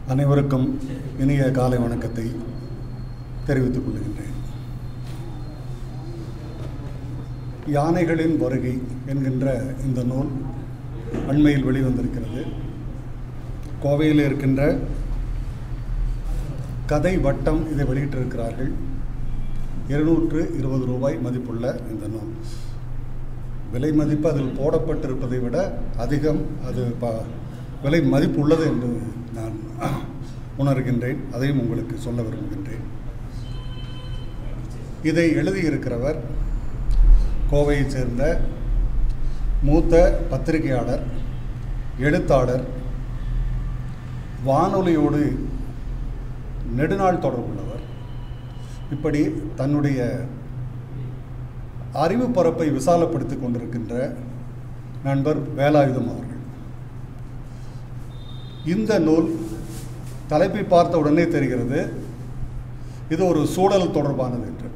அனைவருக்கும் இனிய காலை வணக்கத்தை தெரிவித்துக் கொள்கின்றேன் யானைகளின் வருகை என்கின்ற இந்த நூல் அண்மையில் வெளிவந்திருக்கிறது கோவையில் இருக்கின்ற கதை வட்டம் இதை வெளியிட்டிருக்கிறார்கள் இருநூற்று இருபது ரூபாய் மதிப்புள்ள இந்த நூல் விலை மதிப்பு அதில் போடப்பட்டிருப்பதை விட அதிகம் அது ப விலை மதிப்பு உள்ளது என்று நான் உணர்கின்றேன் அதையும் உங்களுக்கு சொல்ல விரும்புகின்றேன் இதை எழுதியிருக்கிறவர் கோவையைச் சேர்ந்த மூத்த பத்திரிகையாளர் எழுத்தாளர் வானொலியோடு நெடுநாள் தொடர்புள்ளவர் இப்படி தன்னுடைய அறிவு பரப்பை விசாலப்படுத்திக் கொண்டிருக்கின்ற நண்பர் வேலாயுதம் அவர்கள் இந்த நூல் தலைப்பை பார்த்த உடனே தெரிகிறது இது ஒரு சூழல் தொடர்பானது என்று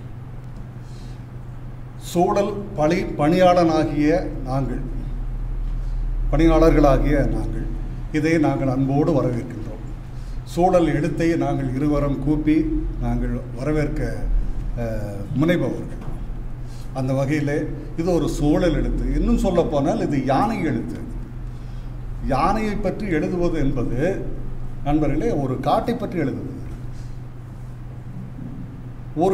சூழல் பணி பணியாளனாகிய நாங்கள் பணியாளர்களாகிய நாங்கள் இதை நாங்கள் அன்போடு வரவேற்கின்றோம் சூழல் எழுத்தை நாங்கள் இருவரும் கூப்பி நாங்கள் வரவேற்க அஹ், முனைபவர்கள் அந்த வகையில் இது ஒரு சூழல் எழுத்து இன்னும் சொல்ல போனால் இது யானை எழுத்து யானையை பற்றி எழுதுவது என்பது நண்பர்களே ஒரு காட்டை பற்றி எழுதுவது ஒரு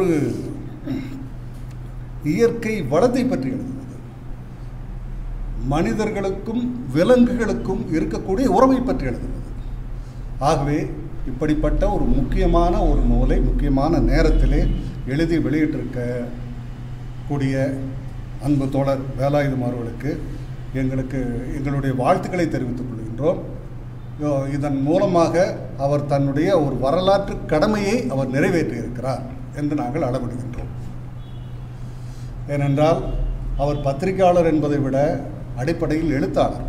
இயற்கை வளத்தை பற்றி எழுதுவது மனிதர்களுக்கும் விலங்குகளுக்கும் இருக்கக்கூடிய உறவை பற்றி எழுதுவது ஆகவே இப்படிப்பட்ட ஒரு முக்கியமான ஒரு நூலை முக்கியமான நேரத்திலே எழுதி வெளியிட்டிருக்க கூடிய அன்பு தோழர் வேலாயுதம் அவர்களுக்கு எங்களுக்கு எங்களுடைய வாழ்த்துக்களை தெரிவித்துக் கொள்கின்றோம் யோ, இதன் மூலமாக அவர் தன்னுடைய ஒரு வரலாற்று கடமையை அவர் நிறைவேற்றியிருக்கிறார் என்று நாங்கள் அளவிடுகின்றோம் ஏனென்றால் அவர் பத்திரிகையாளர் என்பதை விட அடிப்படையில் எழுத்தாளர்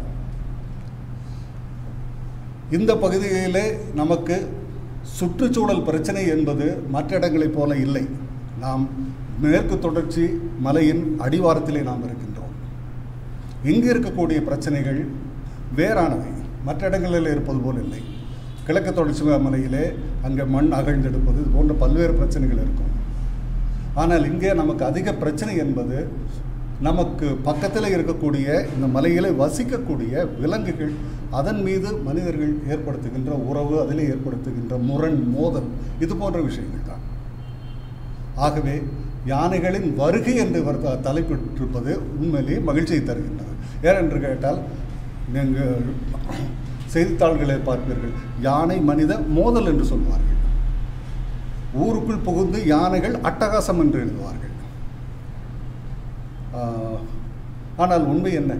இந்த பகுதியிலே நமக்கு சுற்றுச்சூழல் பிரச்சனை என்பது மற்ற இடங்களைப் போல இல்லை நாம் மேற்கு தொடர்ச்சி மலையின் அடிவாரத்திலே நாம் இருக்கின்றோம் இங்கு இருக்கக்கூடிய பிரச்சனைகள் வேறானவை மற்ற இடங்களில் இருப்பது போல் இல்லை கிழக்கு தொடர்ச்சி மலையிலே அங்கே மண் அகழ்ந்தெடுப்பது இது போன்ற பல்வேறு பிரச்சனைகள் இருக்கும் ஆனால் இங்கே நமக்கு அதிக பிரச்சனை என்பது நமக்கு பக்கத்தில் இருக்கக்கூடிய இந்த மலையிலே வசிக்கக்கூடிய விலங்குகள் அதன் மீது மனிதர்கள் ஏற்படுத்துகின்ற உறவு அதிலே ஏற்படுத்துகின்ற முரண் மோதல் இது போன்ற விஷயங்கள் தான் ஆகவே யானைகளின் வருகை என்று இவர் த- தலைப்பிட்டிருப்பது உண்மையிலேயே மகிழ்ச்சியை தருகின்றது ஏனென்று கேட்டால் நீங்கள் செய்தித்தாள்களை பார்ப்பீர்கள் யானை மனித மோதல் என்று சொல்வார்கள் ஊருக்குள் புகுந்து யானைகள் அட்டகாசம் என்று எழுதுவார்கள் ஆஹ், ஆனால் உண்மை என்ன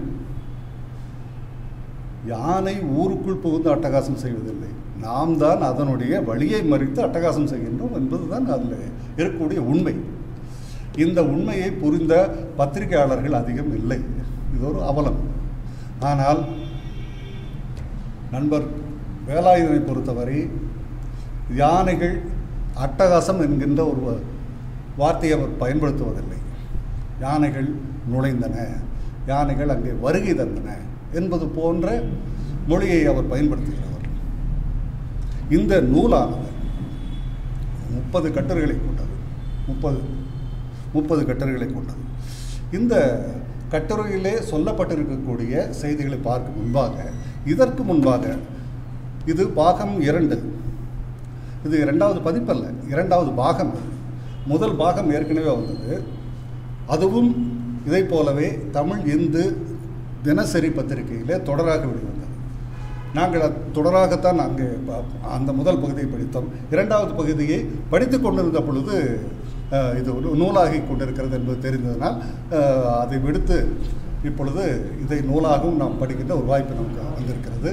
யானை ஊருக்குள் புகுந்து அட்டகாசம் செய்வதில்லை நாம் தான் அதனுடைய வழியை மறித்து அட்டகாசம் செய்கின்றோம் என்பதுதான் அதில் இருக்கக்கூடிய உண்மை இந்த உண்மையை புரிந்த பத்திரிகையாளர்கள் அதிகம் இல்லை இது ஒரு அவலம் ஆனால் நண்பர் வேலாயுதனை பொறுத்தவரை யானைகள் அட்டகாசம் என்கின்ற ஒரு வ- வார்த்தையை அவர் பயன்படுத்துவதில்லை யானைகள் நுழைந்தன யானைகள் அங்கே வருகை தந்தன என்பது போன்ற மொழியை அவர் பயன்படுத்துகிறவர் இந்த நூலானது முப்பது கட்டுரைகளை கொண்டது முப்பது முப்பது கட்டுரைகளை கொண்டது இந்த கட்டுரையிலே சொல்லப்பட்டிருக்கக்கூடிய செய்திகளை பார்க்கும் முன்பாக இதற்கு முன்பாக இது பாகம் இரண்டு இது இரண்டாவது பதிப்பல்ல இரண்டாவது பாகம் அது. முதல் பாகம் ஏற்கனவே வந்தது அதுவும் இதைப் போலவே தமிழ் இந்து தினசரி பத்திரிகையிலே தொடராக வெளிவந்தது நாங்கள் அது தொடராகத்தான் அங்கே ப- அந்த முதல் பகுதியை படித்தோம் இரண்டாவது பகுதியை படித்து கொண்டிருந்த பொழுது அஹ், இது ஒரு நூலாகி கொண்டிருக்கிறது என்பது தெரிந்ததனால் அஹ், அதை விடுத்து இப்பொழுது இதை நூலாகவும் நாம் படிக்கின்ற ஒரு வாய்ப்பு நமக்கு வந்திருக்கிறது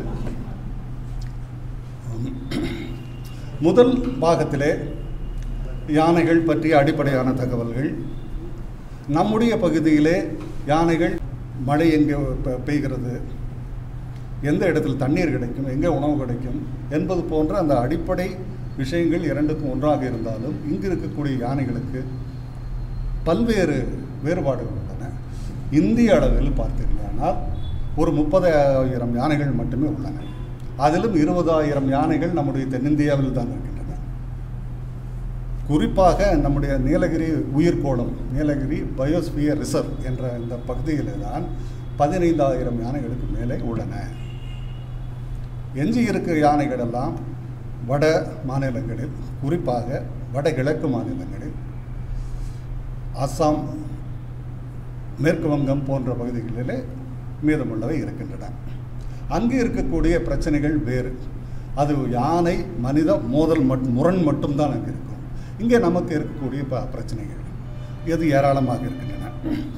முதல் பாகத்திலே யானைகள் பற்றிய அடிப்படையான தகவல்கள் நம்முடைய பகுதியிலே யானைகள் மழை எங்கே பெ- பெய்கிறது எந்த இடத்தில் தண்ணீர் கிடைக்கும் எங்கே உணவு கிடைக்கும் என்பது போன்ற அந்த அடிப்படை விஷயங்கள் இரண்டுக்கும் ஒன்றாக இருந்தாலும் இங்கு இருக்கக்கூடிய யானைகளுக்கு பல்வேறு வேறுபாடுகள் உள்ளன இந்திய அளவில் பார்த்தீர்களானால் ஒரு முப்பதாயிரம் யானைகள் மட்டுமே உள்ளன அதிலும் இருபதாயிரம் யானைகள் நம்முடைய தென்னிந்தியாவில் தான் இருக்கின்றன குறிப்பாக நம்முடைய நீலகிரி உயிர்கோளம் நீலகிரி பயோஸ்பியர் ரிசர்வ் என்ற இந்த பகுதியில் தான் பதினைந்தாயிரம் யானைகளுக்கு மேலே உள்ளன எஞ்சி இருக்கிற யானைகள் எல்லாம் வட மாநிலங்களில் குறிப்பாக வடகிழக்கு மாநிலங்களில் அஸ்ஸாம் மேற்கு வங்கம் போன்ற பகுதிகளிலே மீதமுள்ளவை இருக்கின்றன அங்கே இருக்கக்கூடிய பிரச்சனைகள் வேறு அது யானை மனித மோதல் மட் முரண் மட்டும்தான் அங்கே இருக்கும் இங்கே நமக்கு இருக்கக்கூடிய ப பிரச்சனைகள் இது ஏராளமாக இருக்கின்றன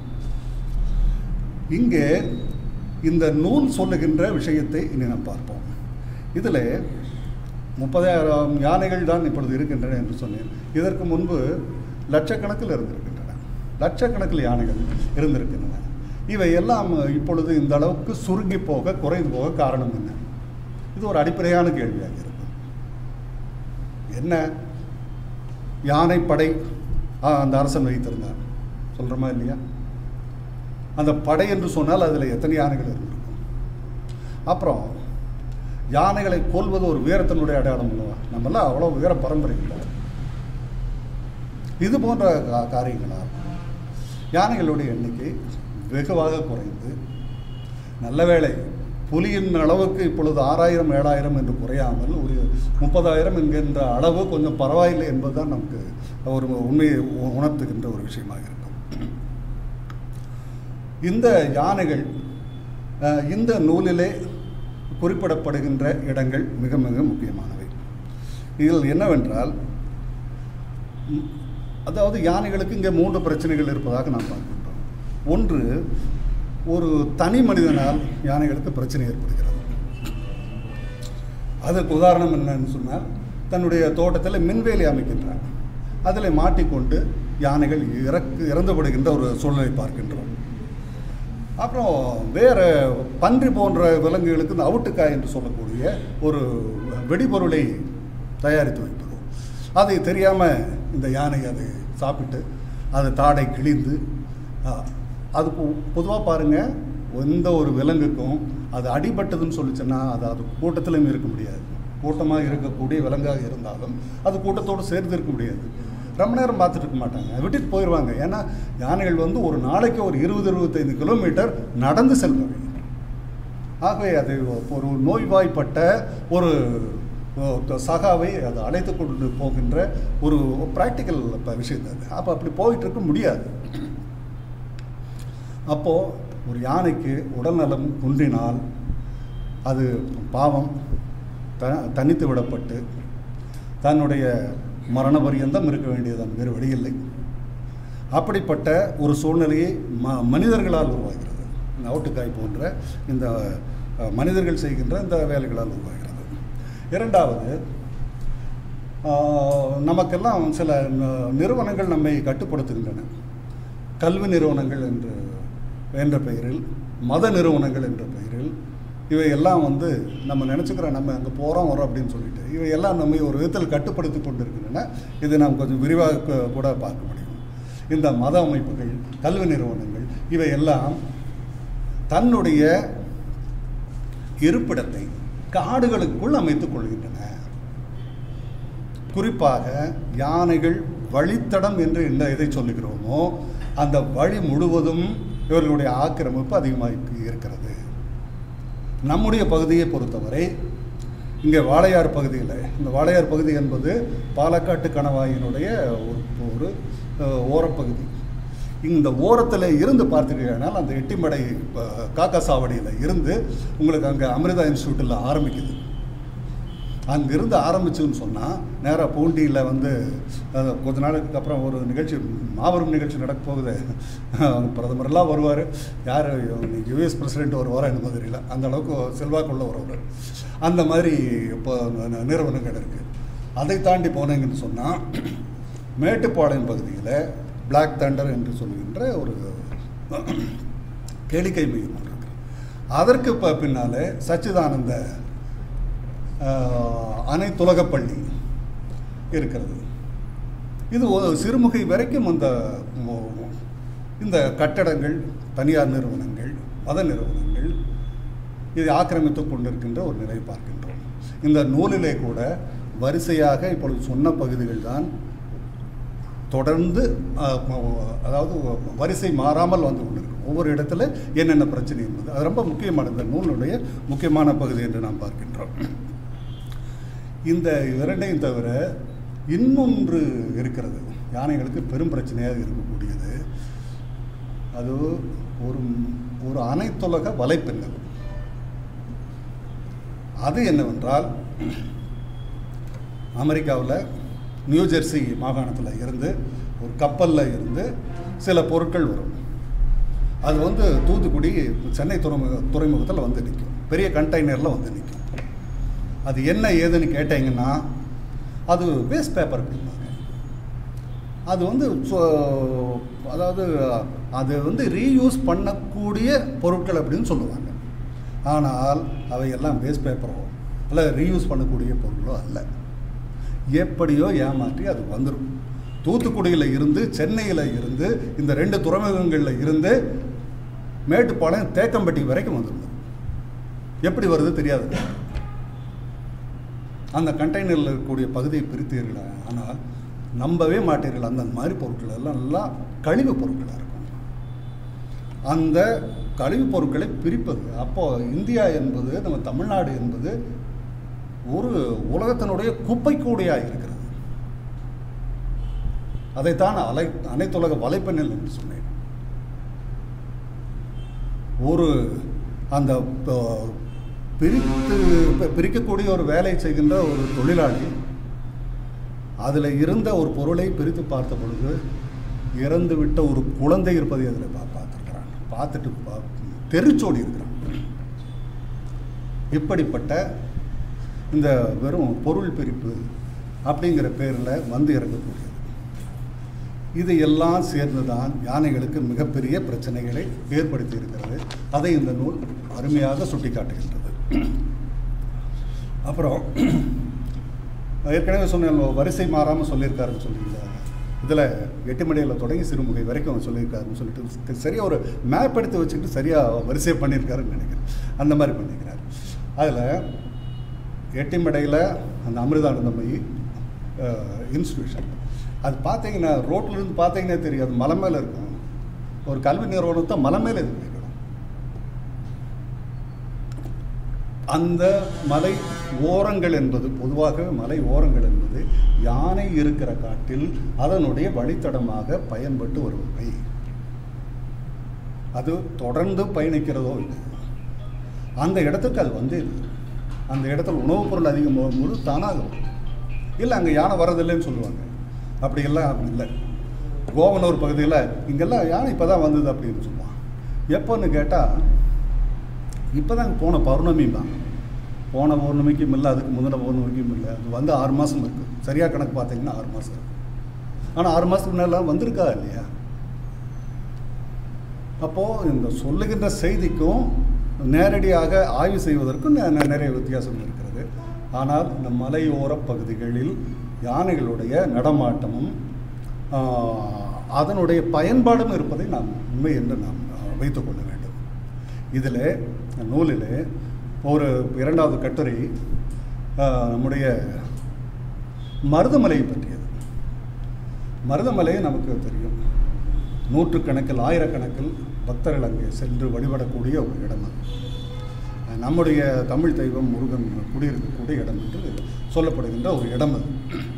இங்கே இந்த நூல் சொல்லுகின்ற விஷயத்தை இனி நாம் பார்ப்போம் இதில் முப்பதாயிரம் யானைகள் தான் இப்பொழுது இருக்கின்றன என்று சொன்னேன் இதற்கு முன்பு லட்சக்கணக்கில் இருந்திருக்கின்றன லட்சக்கணக்கில் யானைகள் இருந்திருக்கின்றன இவை எல்லாம் இப்பொழுது இந்த அளவுக்கு சுருங்கி போக குறைந்து போக காரணம் என்ன இது ஒரு அடிப்படையான கேள்வியாக இருக்கும் என்ன யானைப்படை ஆ, அந்த அரசன் வைத்திருந்தார் சொல்கிறோமா இல்லையா அந்த படை என்று சொன்னால் அதில் எத்தனை யானைகள் இருந்திருக்கும் அப்புறம் யானைகளை கொல்வது ஒரு வீரத்தினுடைய அடையாளம் அல்லவா நம்மளாம் அவ்வளோ வீர பரம்பரை இல்லை இது போன்ற கா- காரியங்களால் யானைகளுடைய எண்ணிக்கை வெகுவாக குறைந்து நல்ல வேளை புலியின் அளவுக்கு இப்பொழுது ஆறாயிரம் ஏழாயிரம் என்று குறையாமல் ஒரு முப்பதாயிரம் என்கின்ற அளவு கொஞ்சம் பரவாயில்லை என்பதுதான் நமக்கு ஒரு உண்மையை உ- உணர்த்துகின்ற ஒரு விஷயமாக இருக்கும் இந்த யானைகள் அஹ், இந்த நூலிலே குறிப்பிடப்படுகின்ற இடங்கள் மிக மிக முக்கியமானவை இதில் என்னவென்றால் ம், அதாவது யானைகளுக்கு இங்கே மூன்று பிரச்சனைகள் இருப்பதாக நாம் பார்க்கின்றோம் ஒன்று ஒரு தனி மனிதனால் யானைகளுக்கு பிரச்சனை ஏற்படுகிறது அதற்கு உதாரணம் என்னன்னு சொன்னால் தன்னுடைய தோட்டத்தில் மின்வேலி அமைக்கின்றார் அதில் மாட்டிக்கொண்டு யானைகள் இறக்கு இறந்துபடுகின்ற ஒரு சூழ்நிலை பார்க்கின்றோம் அப்புறம் வேறு பன்றி போன்ற விலங்குகளுக்கு இந்த அவுட்டுக்காய் என்று சொல்லக்கூடிய ஒரு வெடிபொருளை தயாரித்து வைப்பது அதை தெரியாமல் இந்த யானை அதை சாப்பிட்டு அது தாடை கிழிந்து ஆ, அது பொதுவாக பாருங்கள் எந்த ஒரு விலங்குக்கும் அது அடிபட்டதுன்னு சொல்லிச்சுன்னா அது அது கூட்டத்திலும் இருக்க முடியாது கூட்டமாக இருக்கக்கூடிய விலங்காக இருந்தாலும் அது கூட்டத்தோடு சேர்ந்து இருக்க முடியாது ரொம்ப நேரம் பார்த்துட்டு இருக்க மாட்டாங்க விட்டுட்டு போயிடுவாங்க ஏன்னா யானைகள் வந்து ஒரு நாளைக்கு ஒரு இருபது இருபத்தைந்து கிலோமீட்டர் நடந்து செல்பவை ஆகவே அது ஒரு நோய்வாய்ப்பட்ட ஒரு அஹ், சகாவை அது அழைத்து கொண்டு போகின்ற ஒரு ப்ராக்டிக்கல் விஷயம் அது அப்போ அப்படி போயிட்டு இருக்க முடியாது அப்போது ஒரு யானைக்கு உடல்நலம் குன்றினால் அது பாவம் த தனித்து விடப்பட்டு தன்னுடைய மரண பரியந்தம் இருக்க வேண்டியதன் வேறு வழியில்லை அப்படிப்பட்ட ஒரு சூழ்நிலையை ம மனிதர்களால் உருவாகிறது இந்த அவுட்டுக்காய் போன்ற இந்த அஹ், மனிதர்கள் செய்கின்ற இந்த வேலைகளால் உருவாகிறது இரண்டாவது ஆஹ், நமக்கெல்லாம் சில ந- நிறுவனங்கள் நம்மை கட்டுப்படுத்துகின்றன கல்வி நிறுவனங்கள் என்று என்ற பெயரில் மத நிறுவனங்கள் என்ற பெயரில் இவை எல்லாம் வந்து நம்ம நினச்சிக்கிறோம் நம்ம அங்கே போகிறோம் வரோம் அப்படின்னு சொல்லிட்டு இவை எல்லாம் நம்மை ஒரு விதத்தில் கட்டுப்படுத்தி கொண்டிருக்கின்றன இதை நாம் கொஞ்சம் விரிவாக கு- கூட பார்க்க முடியும் இந்த மத அமைப்புகள் கல்வி நிறுவனங்கள் இவை எல்லாம் தன்னுடைய இருப்பிடத்தை காடுகளுக்குள் அமைத்துக் கொள்கின்றன குறிப்பாக யானைகள் வழித்தடம் என்று என்ன எதை சொல்லுகிறோமோ அந்த வழி முழுவதும் இவர்களுடைய ஆக்கிரமிப்பு அதிகமாக இருக்கிறது நம்முடைய பகுதியை பொறுத்தவரை இங்கே வாளையார் பகுதியில் இந்த வாளையார் பகுதி என்பது பாலக்காட்டு கணவாயினுடைய ஒரு ஒரு அஹ், ஓரப்பகுதி இந்த ஓரத்தில் இருந்து பார்த்தீங்கன்னா அந்த எட்டிமடை அஹ், காக்கா சாவடியில் இருந்து உங்களுக்கு அங்கே அமிர்தா இன்ஸ்டியூட்டில் ஆரம்பிக்குது அங்கிருந்து ஆரம்பிச்சுன்னு சொன்னால் நேராக பூண்டியில் வந்து அஹ், கொஞ்ச நாளுக்கு அப்புறம் ஒரு நிகழ்ச்சி மாபெரும் நிகழ்ச்சி நடக்க போகுது பிரதமரெல்லாம் வருவார் யார் யுஎஸ் பிரசிடென்ட் வருவாரோ என்ன தெரியல அந்த அளவுக்கு செல்வாக்குள்ள ஒருவர் அந்த மாதிரி இப்போ ந- நிறுவனங்கள் இருக்குது அதை தாண்டி போனீங்கன்னு சொன்னால் மேட்டுப்பாளையம் பகுதியில் Black தண்டர் என்று சொல்கின்ற ஒரு கேளிக்கை மையம் ஒன்று இருக்கு அதற்கு இப்போ பின்னாலே சச்சிதானந்த ஆஹ், அனைத்துலகப் பள்ளி இருக்கிறது இது ஒரு சிறுமுகை வரைக்கும் அந்த மு- இந்த கட்டடங்கள் தனியார் நிறுவனங்கள் மத நிறுவனங்கள் இதை ஆக்கிரமித்து கொண்டிருக்கின்ற ஒரு நிலை பார்க்கின்றோம் இந்த நூலிலே கூட வரிசையாக இப்பொழுது சொன்ன பகுதிகள் தான் தொடர்ந்து அஹ், ம- அதாவது வரிசை மாறாமல் வந்து கொண்டிருக்கும் ஒவ்வொரு இடத்துல என்னென்ன பிரச்சனை என்பது அது ரொம்ப முக்கியமான இந்த நூலுடைய முக்கியமான பகுதி என்று நாம் பார்க்கின்றோம் இந்த இரண்டையும் தவிர இன்னொன்று இருக்கிறது யானைகளுக்கு பெரும் பிரச்சனையாக இருக்கக்கூடியது அது ஒரு ஒரு அனைத்துலக வலைப்பின்னல் அது என்னவென்றால் அமெரிக்காவில் நியூ ஜெர்சி மாகாணத்தில் இருந்து ஒரு கப்பலில் இருந்து சில பொருட்கள் வரும் அது வந்து தூத்துக்குடி சென்னை துறைமுக துறைமுகத்தில் வந்து நிற்கும் பெரிய கண்டெய்னரில் வந்து நிற்கும் அது என்ன ஏதுன்னு கேட்டீங்கன்னா அது வேஸ்ட் பேப்பர் அப்படிம்பாங்க அது வந்து சொ- அதாவது அது வந்து ரீயூஸ் பண்ணக்கூடிய பொருட்கள் அப்படின்னு சொல்லுவாங்க ஆனால் அவை எல்லாம் வேஸ்ட் பேப்பரோ அல்ல ரீயூஸ் பண்ணக்கூடிய பொருளோ அல்ல எப்படியோ ஏமாற்றி அது வந்துடும் தூத்துக்குடியில் இருந்து சென்னையில் இருந்து இந்த ரெண்டு துறைமுகங்களில் இருந்து மேட்டுப்பாளையம் தேக்கம்பட்டி வரைக்கும் வந்துடும் எப்படி வருது தெரியாது அந்த கண்டெய்னரில் இருக்கக்கூடிய பகுதியை பிரித்தீர்களா ஆனால் நம்பவே மாட்டீர்கள் அந்த மாதிரி பொருட்கள் எல்லாம் நல்லா கழிவு பொருட்களாக இருக்கும் அந்த கழிவுப் பொருட்களை பிரிப்பது அப்போ இந்தியா என்பது நம்ம தமிழ்நாடு என்பது ஒரு உலகத்தினுடைய குப்பை கூடையாக இருக்கிறது அதைத்தான் அலை அனைத்துலக வலைப்பெண்ணில் என்று சொன்னேன் ஒரு அந்த ப- பிரித்து ப- பிரிக்கக்கூடிய ஒரு வேலை செய்கின்ற ஒரு தொழிலாளி அதில் இருந்த ஒரு பொருளை பிரித்து பார்த்த பொழுது இறந்து விட்ட ஒரு குழந்தை இருப்பதை அதில் பா பார்த்துருக்கிறான் பார்த்துட்டு பா தெரிச்சோடி இருக்கிறான் இப்படிப்பட்ட இந்த வெறும் பொருள் பிரிப்பு அப்படிங்கிற பேரில் வந்து இறங்கக்கூடியது இது எல்லாம் சேர்ந்து தான் யானைகளுக்கு மிகப்பெரிய பிரச்சனைகளை ஏற்படுத்தி இருக்கிறது அதை இந்த நூல் அருமையாக சுட்டிக்காட்டுகின்றது அப்புறம் ஏற்கனவே சொன்ன வரிசை மாறாமல் சொல்லியிருக்காருன்னு சொல்லியிருந்தாங்க இதில் எட்டுமணியில் தொடங்கி சிறுமுகை வரைக்கும் அவர் சொல்லியிருக்காருன்னு சொல்லிட்டு சரியாக ஒரு மேப் எடுத்து வச்சுக்கிட்டு சரியாக வரிசை பண்ணியிருக்காருன்னு நினைக்கிறேன் அந்த மாதிரி பண்ணிக்கிறார் அதில் எட்டிமடையில் அந்த அமிர்தானந்தமயி இன்ஸ்டியூஷன் அது பார்த்தீங்கன்னா ரோட்ல இருந்து பார்த்தீங்கன்னா தெரியும் அது மலை மேலே இருக்கும் ஒரு கல்வி நிறுவனத்தை மலை மேலே இது வைக்கணும் அந்த மலை ஓரங்கள் என்பது பொதுவாகவே மலை ஓரங்கள் என்பது யானை இருக்கிற காட்டில் அதனுடைய வழித்தடமாக பயன்பட்டு வருபவை அது தொடர்ந்து பயணிக்கிறதோ இல்லை அந்த இடத்துக்கு அது வந்து அந்த இடத்துல உணவுப் பொருள் அதிகமாக போது தானாக வரும் இல்லை அங்கே யானை வரதில்லைன்னு சொல்லுவாங்க அப்படியெல்லாம் அப்படி இல்லை கோவனூர் பகுதியில் இங்கெல்லாம் யானை இப்போ தான் வந்தது அப்படின்னு சொல்லுவான் எப்போன்னு கேட்டால் இப்போ தான் போன பௌர்ணமிம்பாங்க போன பௌர்ணமிக்கும் இல்லை அதுக்கு முந்தின பௌர்ணமிக்கும் இல்லை அது வந்து ஆறு மாதம் இருக்குது சரியாக கணக்கு பார்த்தீங்கன்னா ஆறு மாதம் இருக்குது ஆனால் ஆறு மாதத்துக்கு முன்னெல்லாம் வந்திருக்கா இல்லையா அப்போது இந்த சொல்லுகின்ற செய்திக்கும் நேரடியாக ஆய்வு செய்வதற்கும் நெ- நெ- நிறைய வித்தியாசம் இருக்கிறது ஆனால் இந்த மலையோர பகுதிகளில் யானைகளுடைய நடமாட்டமும் ஆஹ், அதனுடைய பயன்பாடும் இருப்பதை நாம் உண்மை என்று நாம் ஆஹ், வைத்துக்கொள்ள வேண்டும் இதில் நூலில் ஒரு இரண்டாவது கட்டுரை ஆஹ், நம்முடைய மருதமலையை பற்றியது மருதமலை நமக்கு தெரியும் நூற்றுக்கணக்கில் ஆயிரக்கணக்கில் பக்தர்கள் அங்கே சென்று வழிபடக்கூடிய ஒரு இடம் அது நம்முடைய தமிழ் தெய்வம் முருகன் குடியிருக்கக்கூடிய இடம் என்று சொல்லப்படுகின்ற ஒரு இடம் அது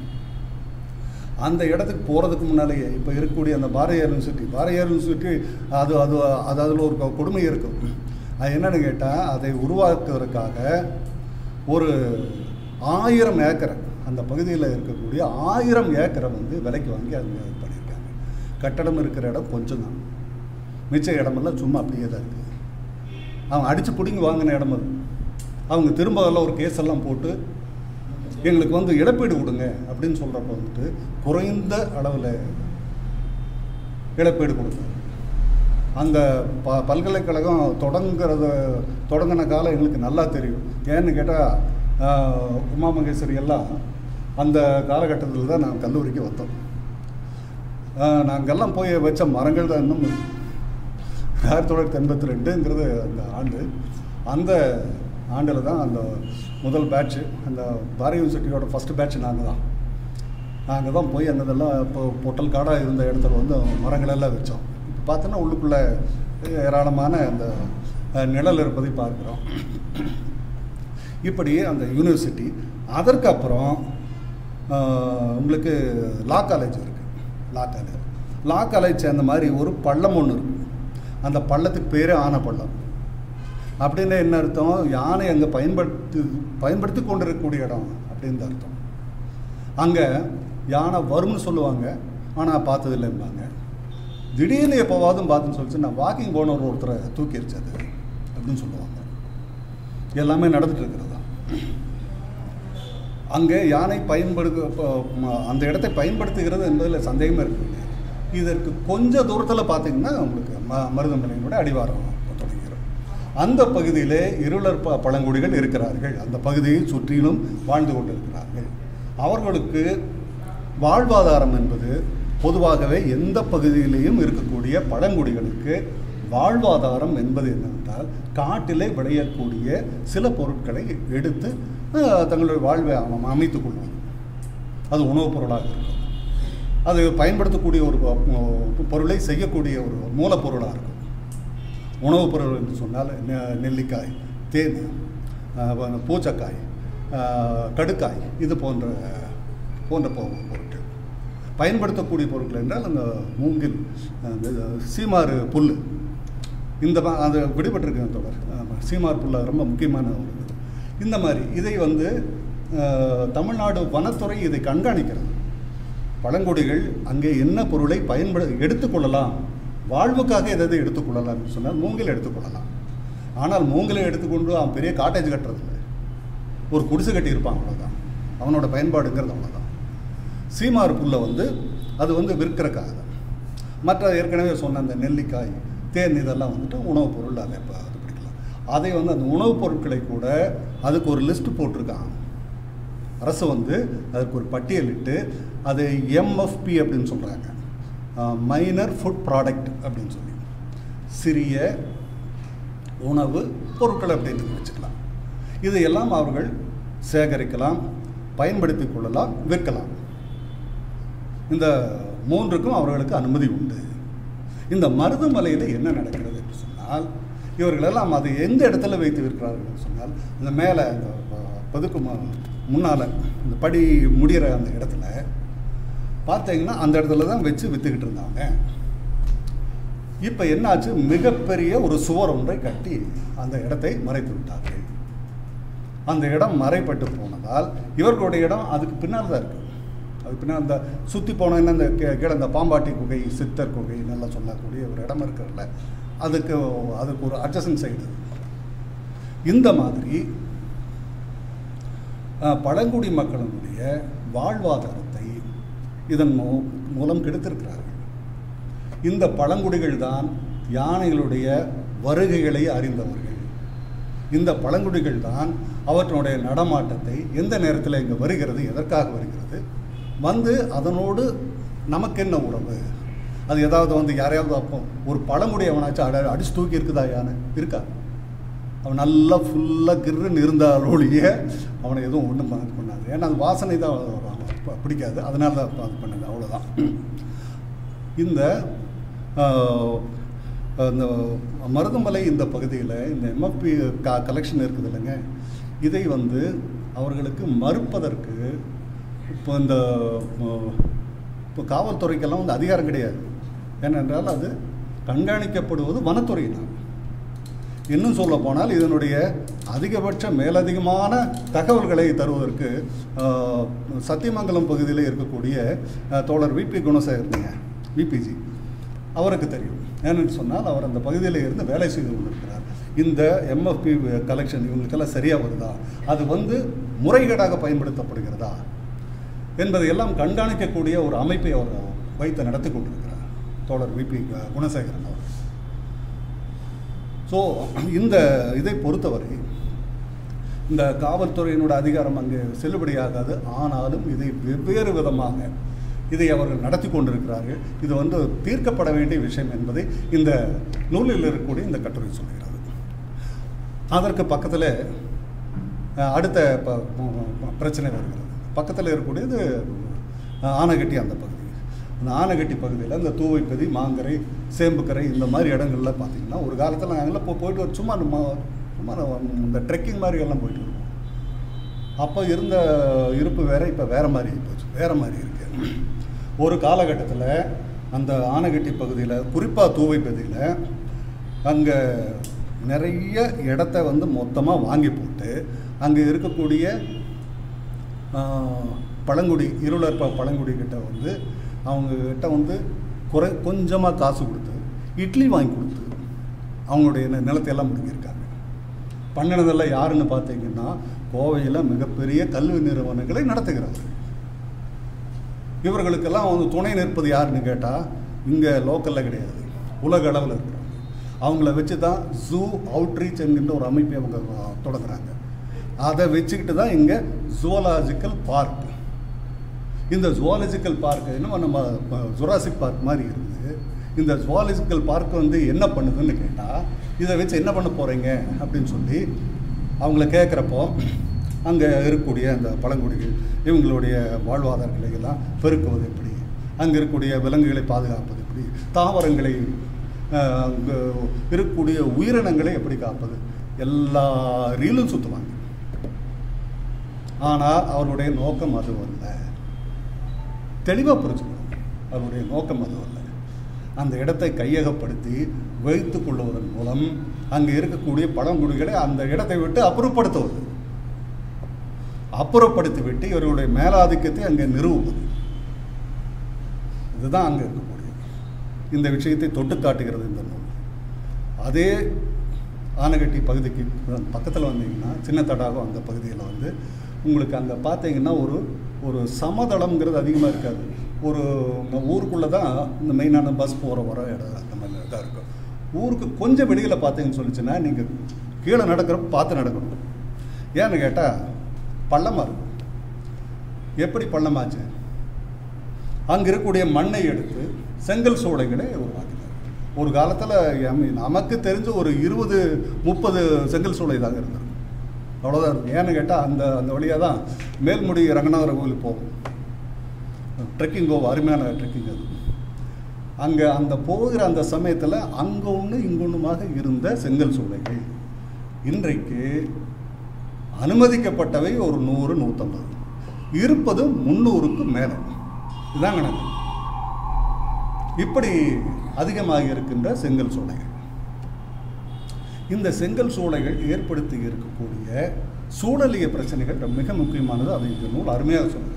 அந்த இடத்துக்கு போகிறதுக்கு முன்னாலேயே இப்போ இருக்கக்கூடிய அந்த பாரதியார் யூனிவர்சிட்டி பாரதியார் யூனிவர்சிட்டி அது அது அது அதில் ஒரு கொ- கொடுமை இருக்கும் அது என்னன்னு கேட்டால் அதை உருவாக்குவதற்காக ஒரு ஆயிரம் ஏக்கரை அந்த பகுதியில் இருக்கக்கூடிய ஆயிரம் ஏக்கரை வந்து விலைக்கு வாங்கி அது இது பண்ணியிருக்காங்க கட்டடம் இருக்கிற இடம் கொஞ்சம் தான் மிச்ச இடமெல்லாம் சும்மா அப்படியே தான் இருக்குது அவங்க அடித்து பிடிங்கி வாங்கின இடம் அது அவங்க திரும்ப அதில் ஒரு கேஸ் எல்லாம் போட்டு எங்களுக்கு வந்து இழப்பீடு கொடுங்க அப்படின்னு சொல்கிறப்ப வந்துட்டு குறைந்த அளவில் இழப்பீடு கொடுத்தாங்க அந்த ப பல்கலைக்கழகம் தொடங்குறத தொடங்கின காலம் எங்களுக்கு நல்லா தெரியும் ஏன்னு கேட்டால் உமா மகேஸ்வரி எல்லாம் அந்த காலகட்டத்தில் தான் நான் கல்லூரிக்கு வந்தோம் ஆஹ் நாங்கெல்லாம் போய் வச்ச மரங்கள் தான் இன்னும் இருக்கு. ஆயிரத்தி தொள்ளாயிரத்தி எண்பத்தி ரெண்டுங்கிறது அந்த ஆண்டு அந்த ஆண்டில் தான் அந்த முதல் பேட்ச்சு அந்த பாரதி யூனிவர்சிட்டியோட ஃபஸ்ட்டு பேட்ச் நாங்கள் தான் நாங்கள் தான் போய் அந்த இதெல்லாம் இப்போ பொட்டல் காடாக இருந்த இடத்துல வந்து மரங்களெல்லாம் வச்சோம் இப்போ பார்த்தோன்னா உள்ளுக்குள்ளே ஏராளமான அந்த அஹ், நிழல் இருப்பதை பார்க்குறோம் இப்படி அந்த யூனிவர்சிட்டி அதற்கப்புறம் ஆஹ், உங்களுக்கு லா காலேஜ் இருக்குது லா காலேஜ் லா காலேஜ் அந்த மாதிரி ஒரு பள்ளம் ஒன்று இருக்குது அந்த பள்ளத்துக்கு பேரே ஆன பள்ளம் அப்படின்னு என்ன அர்த்தம் யானை அங்கே பயன்படுத்தி பயன்படுத்தி கொண்டு இருக்கக்கூடிய இடம் அப்படின்னு அர்த்தம் அங்கே யானை வரும்னு சொல்லுவாங்க ஆனால் பார்த்ததில்லைம்பாங்க திடீர்னு எப்போவாதும் பார்த்துன்னு சொல்லிச்சு நான் வாக்கிங் போன ஒரு ஒருத்தரை தூக்கிருச்சு அது அப்படின்னு சொல்லுவாங்க எல்லாமே நடந்துட்டு இருக்கிறதா அங்கே யானை பயன்படுத்த இப்போ, ம- அந்த இடத்தை பயன்படுத்துகிறது என்பதில் சந்தேகமே இருக்கு இதற்கு கொஞ்ச தூரத்தில் பார்த்தீங்கன்னா உங்களுக்கு ம மருதமலையினுடைய அடிவாரம் தொடங்குகிறோம் அந்த பகுதியிலே இருளர் ப பழங்குடிகள் இருக்கிறார்கள் அந்த பகுதியை சுற்றிலும் வாழ்ந்து கொண்டிருக்கிறார்கள் அவர்களுக்கு வாழ்வாதாரம் என்பது பொதுவாகவே எந்த பகுதியிலேயும் இருக்கக்கூடிய பழங்குடிகளுக்கு வாழ்வாதாரம் என்பது என்னவென்றால் காட்டிலே விளையக்கூடிய சில பொருட்களை எடுத்து அஹ், தங்களுடைய வாழ்வை அம- அமைத்துக் கொள்வது அது உணவுப் பொருளாக இருக்கும் அது பயன்படுத்தக்கூடிய ஒரு பொ- பொருளை செய்யக்கூடிய ஒரு மூலப்பொருளாக இருக்கும் உணவுப் பொருள் என்று சொன்னால் நெ- நெல்லிக்காய் தேன் அஹ், வ- பூச்சக்காய் அஹ், கடுக்காய் இது போன்ற போன்ற பொ- பொருட்கள் பயன்படுத்தக்கூடிய பொருட்கள் என்றால் அந்த மூங்கில் அந்த சீமாறு புல் இந்த மா- அது விடுபட்டிருக்கு தொடர் ஆமா, சீமார் புல்ல ரொம்ப முக்கியமான ஒரு இது இந்த மாதிரி இதை வந்து அஹ், தமிழ்நாடு வனத்துறை இதை கண்காணிக்கிறது பழங்குடிகள் அங்கே என்ன பொருளை பயன்படு எடுத்துக்கொள்ளலாம் வாழ்வுக்காக எதாவது எடுத்துக்கொள்ளலாம்னு சொன்னால் மூங்கில் எடுத்துக்கொள்ளலாம் ஆனால் மூங்கிலை எடுத்துக்கொண்டு அவன் பெரிய காட்டேஜ் கட்டுறதில்ல ஒரு குடிசை கட்டி இருப்பான் அவ்வளோதான் அவனோட பயன்பாடுங்கிறது அவ்வளோதான் சீமார் புல்லை வந்து அது வந்து விற்கிறக்காக தான் மற்ற ஏற்கனவே சொன்ன அந்த நெல்லிக்காய் தேன் இதெல்லாம் வந்துட்டு உணவுப் பொருள் அதை இப்போ அது பிடிக்கலாம் அதை வந்து அந்த உணவுப் பொருட்களை கூட அதுக்கு ஒரு லிஸ்ட் போட்டிருக்காங்க அரசு வந்து அதுக்கு ஒரு பட்டியலிட்டு அது எம்எஃப்பி அப்படின்னு சொல்கிறாங்க மைனர் ஃபுட் ப்ராடக்ட் அப்படின்னு சொல்லி சிறிய உணவு பொருட்கள் அப்படின்னு வச்சுக்கலாம் இது எல்லாம் அவர்கள் சேகரிக்கலாம் பயன்படுத்திக் கொள்ளலாம் விற்கலாம் இந்த மூன்றுக்கும் அவர்களுக்கு அனுமதி உண்டு இந்த மருதமலையில் என்ன நடக்கிறது என்று சொன்னால் இவர்களெல்லாம் அதை எந்த இடத்துல வைத்து விற்கிறார்கள் என்று சொன்னால் இந்த மேலே இந்த பதுக்கு முன்னால் இந்த படி முடிகிற அந்த இடத்துல பார்த்தீங்கன்னா அந்த இடத்துல தான் வச்சு விற்றுக்கிட்டு இருந்தாங்க இப்போ என்னாச்சு மிகப்பெரிய ஒரு சுவர் ஒன்றை கட்டி அந்த இடத்தை மறைத்து விட்டார்கள் அந்த இடம் மறைப்பட்டு போனதால் இவர்களுடைய இடம் அதுக்கு பின்னால் தான் இருக்குது அது பின்னால் அந்த சுற்றி போனோன்னா இந்த கீ- கீழே இந்த பாம்பாட்டி குகை சித்தர் குகை நல்லா சொல்லக்கூடிய ஒரு இடம் இருக்கிறதுல அதுக்கு அதுக்கு ஒரு அட்ஜசன் சைடு இந்த மாதிரி அஹ், பழங்குடி மக்களினுடைய வாழ்வாதாரத்தை இதன் மூ- மூலம் கெடுத்திருக்கிறார்கள் இந்த பழங்குடிகள் தான் யானைகளுடைய வருகைகளை அறிந்தவர்கள் இந்த பழங்குடிகள் தான் அவற்றினுடைய நடமாட்டத்தை எந்த நேரத்தில் இங்கே வருகிறது எதற்காக வருகிறது வந்து அதனோடு நமக்கு என்ன உறவு அது ஏதாவது வந்து யாரையாவது அப்போ ஒரு பழங்குடி அவனாச்சும் அட அடிச்சு தூக்கி இருக்குதா யானை இருக்கா அவன் நல்லா ஃபுல்லாக கிருன்னு இருந்தால் ஒழிய அவனை எதுவும் ஒன்றும் இது பண்ணாது ஏன்னா அது வாசனை தான் வரும். ப- பிடிக்காது அதனால தான் அது பண்ணுது அவ்வளோதான் இந்த ஆஹ், இந்த மருதமலை இந்த பகுதியில் இந்த எம்எஃப்பி க கலெக்ஷன் இருக்குது இல்லைங்க இதை வந்து அவர்களுக்கு மறுப்பதற்கு இப்போ இந்த ஆஹ், இப்போ காவல்துறைக்கெல்லாம் வந்து அதிகாரம் கிடையாது ஏனென்றால் அது கண்காணிக்கப்படுவது வனத்துறையினால் இன்னும் சொல்ல போனால் இதனுடைய அதிகபட்ச மேலதிகமான தகவல்களை தருவதற்கு ஆஹ், சத்தியமங்கலம் பகுதியில் இருக்கக்கூடிய ஆஹ், தோழர் விபி குணசேகரனிங்க விபிஜி அவருக்கு தெரியும் ஏன்னு சொன்னால் அவர் அந்த பகுதியில் இருந்து வேலை செய்து கொண்டிருக்கிறார் இந்த எம்எஃப்பி கலெக்ஷன் இவங்களுக்கெல்லாம் சரியாக வருதா அது வந்து முறைகேடாக பயன்படுத்தப்படுகிறதா என்பதையெல்லாம் கண்காணிக்கக்கூடிய ஒரு அமைப்பை அவர் வைத்து நடத்தி கொண்டிருக்கிறார் தோழர் விபி குணசேகரன் அவர் ஸோ இந்த இதை பொறுத்தவரை இந்த காவல்துறையினோட அதிகாரம் அங்கே செல்லுபடியாகாது ஆனாலும் இதை வெவ்வேறு விதமாக இதை அவர்கள் நடத்தி கொண்டிருக்கிறார்கள் இது வந்து தீர்க்கப்பட வேண்டிய விஷயம் என்பதை இந்த நூலில் இருக்கக்கூடிய இந்த கட்டுரை சொல்கிறது அதற்கு பக்கத்தில் அஹ், அடுத்த ப ம- ம- பிரச்சனை வருகிறது பக்கத்தில் இருக்கக்கூடியது அஹ், ஆனைக்கட்டி அந்த பகுதி அந்த ஆனைக்கட்டி பகுதியில் இந்த தூவைப்பதி மாங்கரை சேம்புக்கரை இந்த மாதிரி இடங்கள்ல பார்த்தீங்கன்னா ஒரு காலத்தில் நாங்கள்லாம் இப்போ போயிட்டு வர- சும்மா நம்ம சும்மா நம்ம இந்த ட்ரெக்கிங் மாதிரி எல்லாம் போயிட்டு வருவோம் அப்போ இருந்த இருப்பு வேற இப்போ வேற மாதிரி போச்சு வேற மாதிரி இருக்கு ஒரு காலகட்டத்தில் அந்த ஆனைக்கட்டி பகுதியில் குறிப்பாக தூவை பகுதியில் அங்கே நிறைய இடத்த வந்து மொத்தமாக வாங்கி போட்டு அங்கே இருக்கக்கூடிய ஆஹ், பழங்குடி இருளர் ப பழங்குடி கிட்ட வந்து அவங்க கிட்ட வந்து குறை கொஞ்சமாக காசு கொடுத்து இட்லி வாங்கி கொடுத்து அவங்களுடைய நி- நிலத்தையெல்லாம் முடிங்கியிருக்காங்க பண்ணினதெல்லாம் யாருன்னு பார்த்தீங்கன்னா கோவையில் மிகப்பெரிய கல்வி நிறுவனங்களை நடத்துகிறார்கள் இவர்களுக்கெல்லாம் வந்து துணை நிற்பது யாருன்னு கேட்டால் இங்கே லோக்கலில் கிடையாது உலக அளவில் இருக்கிறாங்க அவங்கள வச்சு தான் ஜூ அவுட்ரீச் என்கின்ற ஒரு அமைப்பை அவங்க அஹ், தொடங்குறாங்க அதை வச்சுக்கிட்டு தான் இங்கே ஜுவலாஜிக்கல் பார்க் இந்த ஜுவாலஜிக்கல் பார்க் என்னமோ நம்ம ஜுராசிக் பார்க் மாதிரி இருக்குது இந்த ஜுவாலஜிக்கல் பார்க் வந்து என்ன பண்ணுதுன்னு கேட்டால் இதை வச்சு என்ன பண்ண போகிறீங்க அப்படின்னு சொல்லி அவங்கள கேட்குறப்போ அங்கே இருக்கக்கூடிய அந்த பழங்குடிகள் இவங்களுடைய வாழ்வாதாரங்களை எல்லாம் பெருக்குவது எப்படி அங்கே இருக்கக்கூடிய விலங்குகளை பாதுகாப்பது எப்படி தாவரங்களை அஹ், அங்கே இருக்கக்கூடிய உயிரினங்களை எப்படி காப்பது எல்லா ரீலும் சுற்றுவாங்க ஆனால் அவருடைய நோக்கம் அது அல்ல தெளிவாக புரிஞ்சுக்கணும் அவருடைய நோக்கம் அது அல்ல அந்த இடத்தை கையகப்படுத்தி வைத்துக் கொள்வதன் மூலம் அங்கே இருக்கக்கூடிய பழங்குடிகளை அந்த இடத்தை விட்டு அப்புறப்படுத்துவது அப்புறப்படுத்தி விட்டு இவர்களுடைய மேலாதிக்கத்தை அங்கே நிறுவுவது இதுதான் அங்கே இருக்கக்கூடிய இந்த விஷயத்தை தொட்டு காட்டுகிறது இந்த நூல் அதே ஆனகட்டி பகுதிக்கு பக்கத்தில் வந்தீங்கன்னா சின்ன தடாகம் அந்த பகுதியில் வந்து உங்களுக்கு அங்கே பார்த்தீங்கன்னா ஒரு ஒரு சமதளம்ங்கிறது அதிகமாக இருக்காது ஒரு ஊருக்குள்ளே தான் இந்த மெயினான பஸ் போகிற வர இடம் அந்த மாதிரி இதாக இருக்கும் ஊருக்கு கொஞ்சம் வெளியில் பார்த்தீங்கன்னு சொல்லிச்சுன்னா நீங்கள் கீழே நடக்கிறப்ப பார்த்து நடக்கணும் ஏன்னு கேட்டால் பள்ளமாக இருக்கும் எப்படி பள்ளமாச்சு அங்கே இருக்கக்கூடிய மண்ணை எடுத்து செங்கல் சூளைகளை உருவாக்கினார் ஒரு காலத்தில் நமக்கு தெரிஞ்ச ஒரு இருபது முப்பது செங்கல் சூளை தாங்க இருந்திருக்கும் அவ்வளோதான் இருக்கும் ஏன்னு கேட்டால் அந்த அந்த வழியாக தான் மேல்முடி ரங்கநாதர் கோயிலுக்கு போகும் ட்ரெக்கிங் போகும் அருமையான ட்ரெக்கிங் அது அங்கே அந்த போகிற அந்த சமயத்தில் அங்கே ஒன்று இங்கொன்றுமாக இருந்த செங்கல் சூளைகள் இன்றைக்கு அனுமதிக்கப்பட்டவை ஒரு நூறு நூற்றம்பது இருப்பது முந்நூறுக்கு மேலே இதுதான் கணக்கு இப்படி அதிகமாக இருக்கின்ற செங்கல் சூளைகள் இந்த செங்கல் சூளைகள் ஏற்படுத்தி இருக்கக்கூடிய சூழலிய பிரச்சனைகள் மிக முக்கியமானது அதை இந்த நூல் அருமையாக சொல்லுகிறது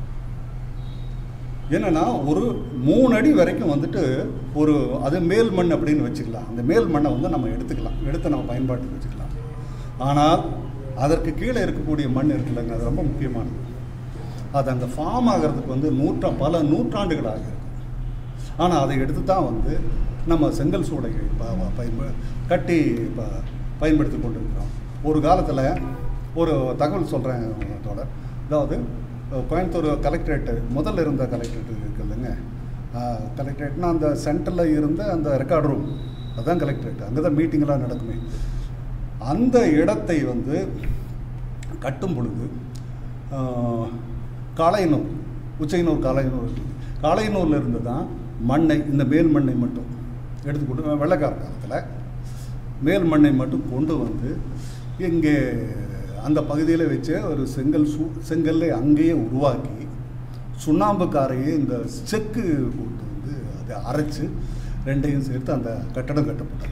என்னன்னா ஒரு மூணு அடி வரைக்கும் வந்துட்டு ஒரு அது மேல் மண் அப்படின்னு வச்சுக்கலாம் அந்த மேல் மண்ணை வந்து நம்ம எடுத்துக்கலாம் எடுத்து நம்ம பயன்பாட்டுக்கு வச்சுக்கலாம் ஆனால் அதற்கு கீழே இருக்கக்கூடிய மண் இருக்குல்லங்க அது ரொம்ப முக்கியமானது அது அங்கே ஃபார்ம் ஆகிறதுக்கு வந்து நூற்றா பல நூற்றாண்டுகள் ஆகிருக்கும் ஆனால் அதை எடுத்து தான் வந்து நம்ம செங்கல் சூளைகள் ப- ப- பயன்ப கட்டி ப பயன்படுத்தி கொண்டிருக்கிறோம் ஒரு காலத்தில் ஒரு தகவல் சொல்கிறேன் தோழர் அதாவது அஹ், கோயம்புத்தூர் கலெக்டரேட்டு முதல்ல இருந்த கலெக்டரேட் இருக்கு இல்லைங்க கலெக்டரேட்னா அந்த சென்டரில் இருந்த அந்த ரெக்கார்ட் ரூம் அதுதான் கலெக்டரேட் அங்கே தான் மீட்டிங்கெல்லாம் நடக்குமே அந்த இடத்தை வந்து கட்டும் பொழுது ஆஹ், காளையனூர் உச்சையனூர் காளையனூர் இருக்குது காளையனூர்ல இருந்து தான் மண்ணை இந்த மேல் மண்ணை மட்டும் எடுத்துக்கொண்டு வெள்ளக்கார காலத்தில் மேல் மண்ணை மட்டும் கொண்டு வந்து இங்கே அந்த பகுதியில் வச்சு ஒரு செங்கல் சு செங்கல்லை அங்கேயே உருவாக்கி சுண்ணாம்பு காரையே இந்த செக்கு கொண்டு வந்து அதை அரைச்சு ரெண்டையும் சேர்த்து அந்த கட்டடம் கட்டப்பட்டது